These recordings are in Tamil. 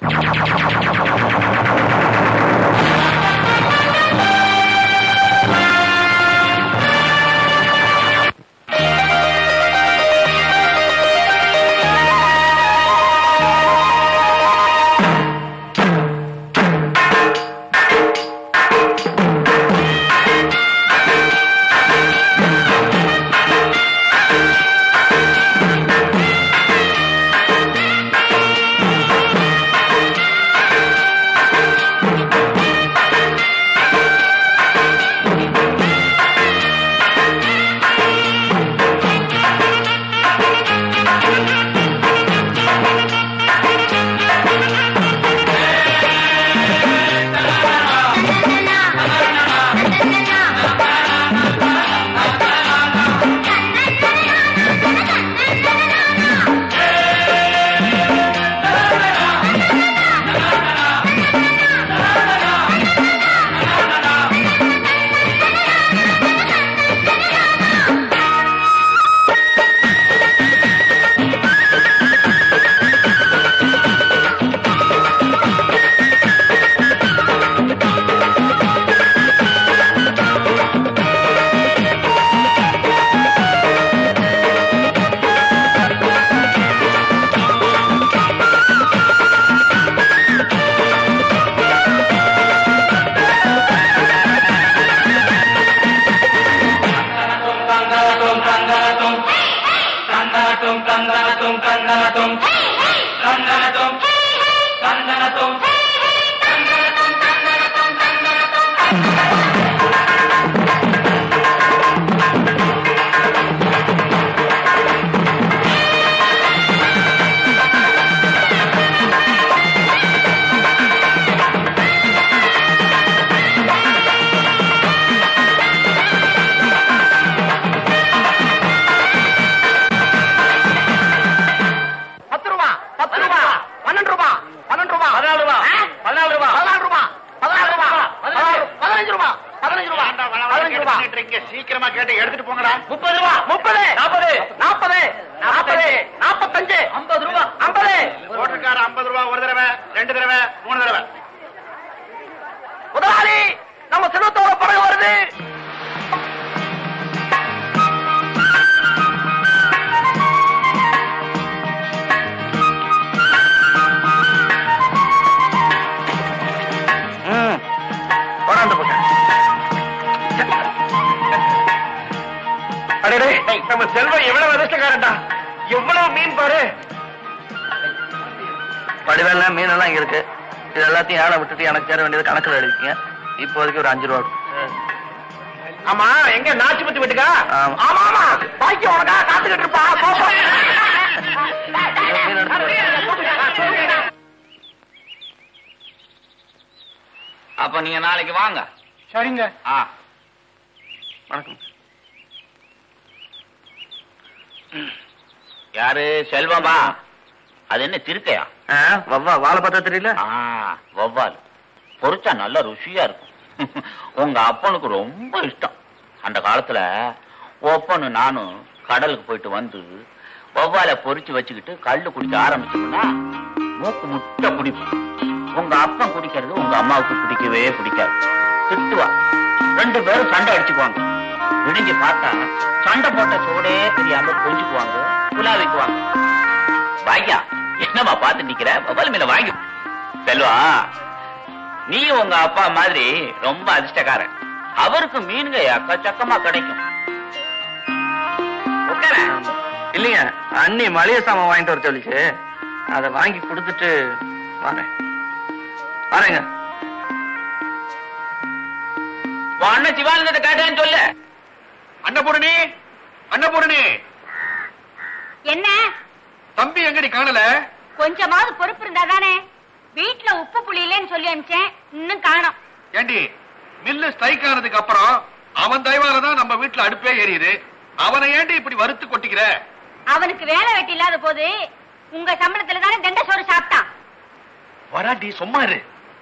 பத்து ரூபா பத்து ரூபா பன்னெண்டு ரூபா பன்னெண்டு ரூபா பதினாலு ரூபா பதினாலு ரூபா பதினாலு ரூபா பதினாலு ரூபா பதினஞ்சு ரூபா பதினஞ்சு ரூபா பதினஞ்சு ரூபா சீக்கிரமா கேட்டு எடுத்துட்டு போங்கடா முப்பது ரூபா முப்பது நாற்பது நாற்பது நாற்பது நாற்பத்தஞ்சு ஐம்பது ரூபா ஐம்பது ஓட்டக்கார ஐம்பது ரூபா ஒரு தடவை ரெண்டு தடவை மூணு தடவை முதலாளி நம்ம செல்வத்தோட படகு வருது கொண்டாந்து போட்டேன் அடடே நம்ம செல்வம் எவ்வளவு அதிர்ஷ்டக்காரன்டா எவ்வளவு மீன் பாரு படிவெல்ல மீன் எல்லாம் இங்க இருக்கு இது எல்லாத்தையும் ஏழை விட்டுட்டு எனக்கு சேர வேண்டியது கணக்குல எழுதிக்கீங்க இப்போதைக்கு ஒரு அஞ்சு ரூபா கொடுங்க. ஆமா எங்க நாச்சு பத்தி விட்டுக்கா ஆமா. ஆமா ஆமா பாக்கி உனக்கா காத்துக்கிட்டு இருப்பா போ, போ. மீன் எடுத்து அப்ப நீங்க நாளைக்கு வாங்க சரிங்க ஆ வணக்கம் யாரு செல்வமா அது என்ன திருக்கையா ஆ, வவ்வா வாழை பார்த்தா தெரியல ஆ வவ்வால் பொரிச்சா நல்ல ருசியா இருக்கும் உங்க அப்பனுக்கு ரொம்ப இஷ்டம் அந்த காலத்துல ஒப்பனு நானும் கடலுக்கு போயிட்டு வந்து வவ்வாலை பொரிச்சு வச்சுக்கிட்டு கல்லு குடிக்க ஆரம்பிச்சோம்னா மூக்கு முட்டை குடிப்போம் உங்க அப்பன் குடிக்கிறது உங்க அம்மாவுக்கு பிடிக்கவே பிடிக்காது திட்டுவா ரெண்டு பேரும் சண்டை அடிச்சுக்குவாங்க விடிஞ்சு பார்த்தா சண்டை போட்ட சோடே தெரியாம கொஞ்சுக்குவாங்க புலாவிக்குவாங்க வாய்யா என்னம்மா பார்த்து நிக்கிற வவ்வால் மீனை வாங்கி செல்வா நீ உங்க அப்பா மாதிரி ரொம்ப அதிர்ஷ்டக்காரன் அவருக்கு மீனுங்க எக்கச்சக்கமா கிடைக்கும் உட்காரேன் இல்லைங்க அண்ணி மளிகை சாமான் வாங்கிட்டு வர சொல்லிச்சு அதை வாங்கி கொடுத்துட்டு வரேன் வரேங்க உன் அண்ணன் சிவானந்தத்தை கேட்டேன்னு சொல்லு அன்னபூரணி அன்னபூரணி என்ன தம்பி எங்கடி காணல கொஞ்சமாவது பொறுப்பு இருந்தா தானே வீட்டுல உப்பு புளி இல்லைன்னு சொல்லி அனுப்பிச்சேன் இன்னும் காணோம் ஏண்டி மில்லு ஸ்ட்ரைக் ஆனதுக்கு அப்புறம் அவன் தயவால தான் நம்ம வீட்டுல அடுப்பே எரியுது அவனை ஏண்டி இப்படி வறுத்து கொட்டிக்கிற அவனுக்கு வேலை வெட்டி இல்லாத போது உங்க சம்பளத்துல தானே தண்ட சோறு சாப்பிட்டான் வராண்டி சும்மா இரு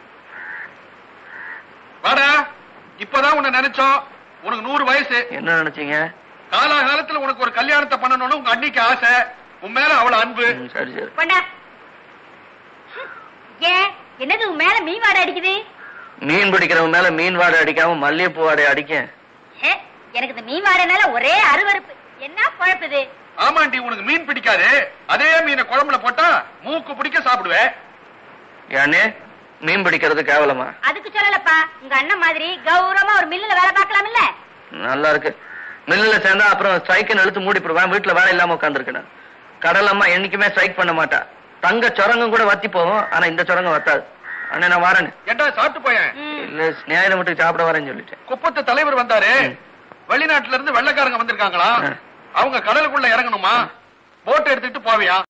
வாடா இப்பதான் உன்னை நினைச்சோம் உனக்கு நூறு வயசு என்ன நினைச்சீங்க காலாகாலத்துல உனக்கு ஒரு கல்யாணத்தை பண்ணணும்னு உங்க அன்னைக்கு ஆசை உன் மேல அவ்வளவு அன்பு ம், சரி சரி கொண்டா என்னது உன் மேல மீன் வாடை அடிக்குது மீன் பிடிக்கிறவன் மேல மீன் வாடை அடிக்காம மல்லிகைப்பூ வாடை அடிக்க ஹே, எனக்கு இந்த மீன் வாடைனால ஒரே அருவருப்பு என்ன குழப்புது ஆமாண்டி உனக்கு மீன் பிடிக்காது அதே மீனை குழம்புல போட்டா மூக்கு பிடிக்க சாப்பிடுவேன் ஏன்னே மீன் பிடிக்கிறது கேவலமா அதுக்கு சொல்லலப்பா உங்க அண்ணன் மாதிரி கௌரவமா ஒரு மில்லுல வேலை பார்க்கலாம் இல்ல நல்லா இருக்கு மில்லுல சேர்ந்தா அப்புறம் ஸ்ட்ரைக்குன்னு இழுத்து மூடி போடுவேன் வீட்டுல வேலை இல்லாம உட்காந்துருக்கேன் கடல் அம்மா என்னைக்குமே ஸ்ட்ரைக் பண்ண மாட்டா தங்க சுரங்கம் கூட வத்தி போகும் ஆனா இந்த சுரங்கம் வத்தாது அண்ணே நான் வரேன்னு ஏண்டா சாப்பிட்டு போயேன் இல்ல ஸ்நேகித மட்டும் சாப்பிட வரேன்னு சொல்லிட்டேன் குப்பத்து தலைவர் வந்தாரு வெளிநாட்டுல இருந்து வெள்ளக்காரங்க வந்திருக்காங்களா ம். அவங்க கடலுக்குள்ள இறங்கணுமா போட் எடுத்துட்டு போவியா